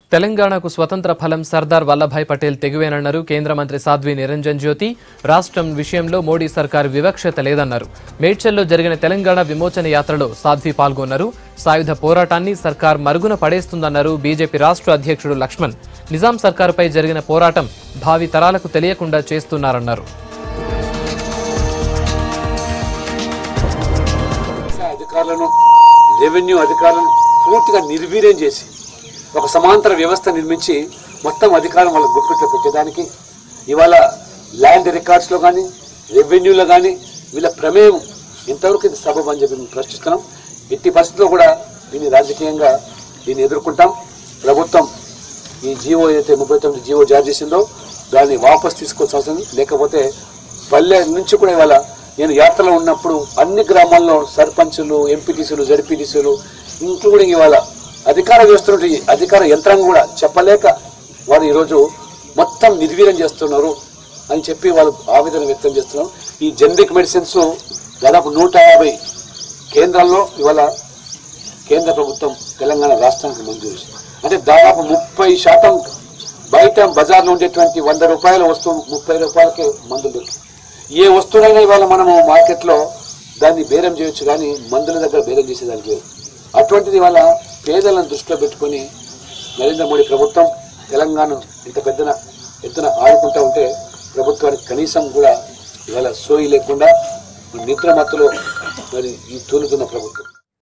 తెలంగాణకు స్వతంత్ర ఫలం సర్దార్ వల్లభాయ్ పటేల్ తెగువేనన్నారు కేంద్ర మంత్రి సాధ్వి నిరంజన్ జ్యోతి రాష్ట్రం విషయంలో మోడీ సర్కార్ వివక్షత లేదన్నారు మేడ్చల్లో జరిగిన తెలంగాణ విమోచన యాత్రలో సాధ్వి పాల్గొన్నారు సాయుధ పోరాటాన్ని సర్కార్ మరుగున పడేస్తుందన్నారు బీజేపీ రాష్ట్ర అధ్యక్షుడు లక్ష్మణ్ నిజాం సర్కారుపై జరిగిన పోరాటం భావి తరాలకు తెలియకుండా చేస్తున్నారన్నారు అధికారులను రెవెన్యూ అధికారులను పూర్తిగా నిర్వీర్యం చేసి ఒక సమాంతర వ్యవస్థ నిర్మించి మొత్తం అధికారం వాళ్ళ గుప్పిట్లో పెట్టేదానికి ఇవాళ ల్యాండ్ రికార్డ్స్లో కానీ రెవెన్యూలో కానీ వీళ్ళ ప్రమేయం ఇంతవరకు ఇది సబబు అని చెప్పి మేము ప్రశ్నిస్తున్నాం ఎట్టి పరిస్థితుల్లో కూడా దీన్ని రాజకీయంగా దీన్ని ఎదుర్కొంటాం ప్రభుత్వం ఈ జీవో ఏదైతే ముప్పై తొమ్మిది జీవో జారీ చేసిందో దాన్ని వాపస్ తీసుకోవాల్సిన అవసరం ఉంది. లేకపోతే పల్లె నుంచి కూడా ఇవాళ నేను యాత్రలో ఉన్నప్పుడు అన్ని గ్రామాల్లో సర్పంచులు ఎంపీటీసీలు జడ్పీటీసీలు ఇంక్లూడింగ్ ఇవాళ అధికార వ్యవస్థ అధికార యంత్రాంగం కూడా చెప్పలేక వారు ఈరోజు మొత్తం నిర్వీర్యం చేస్తున్నారు అని చెప్పి వాళ్ళు ఆవేదన వ్యక్తం చేస్తున్నారు ఈ జనరిక్ మెడిసిన్స్ దాదాపు నూట యాభై కేంద్రాల్లో ఇవాళ కేంద్ర ప్రభుత్వం తెలంగాణ రాష్ట్రానికి మంజూరు చేసింది. అంటే దాదాపు ముప్పై శాతం బయట బజార్లో ఉండేటువంటి వంద రూపాయల వస్తువు ముప్పై రూపాయలకే మందులు దొరుకుతాయి ఏ వస్తువులైనా ఇవాళ మనము మార్కెట్లో దాన్ని బేరం చేయొచ్చు కానీ మందుల దగ్గర బేరం చేసేదానికి లేదు అటువంటిది ఇవాళ పేదలను దృష్టిలో పెట్టుకొని నరేంద్ర మోడీ ప్రభుత్వం తెలంగాణ ఇంత పెద్దన ఎత్తున ఆడుకుంటా ఉంటే ప్రభుత్వానికి కనీసం కూడా ఇవాళ సోయి లేకుండా నిద్ర మత్తులో మరి ఈ తూలుతున్న ప్రభుత్వం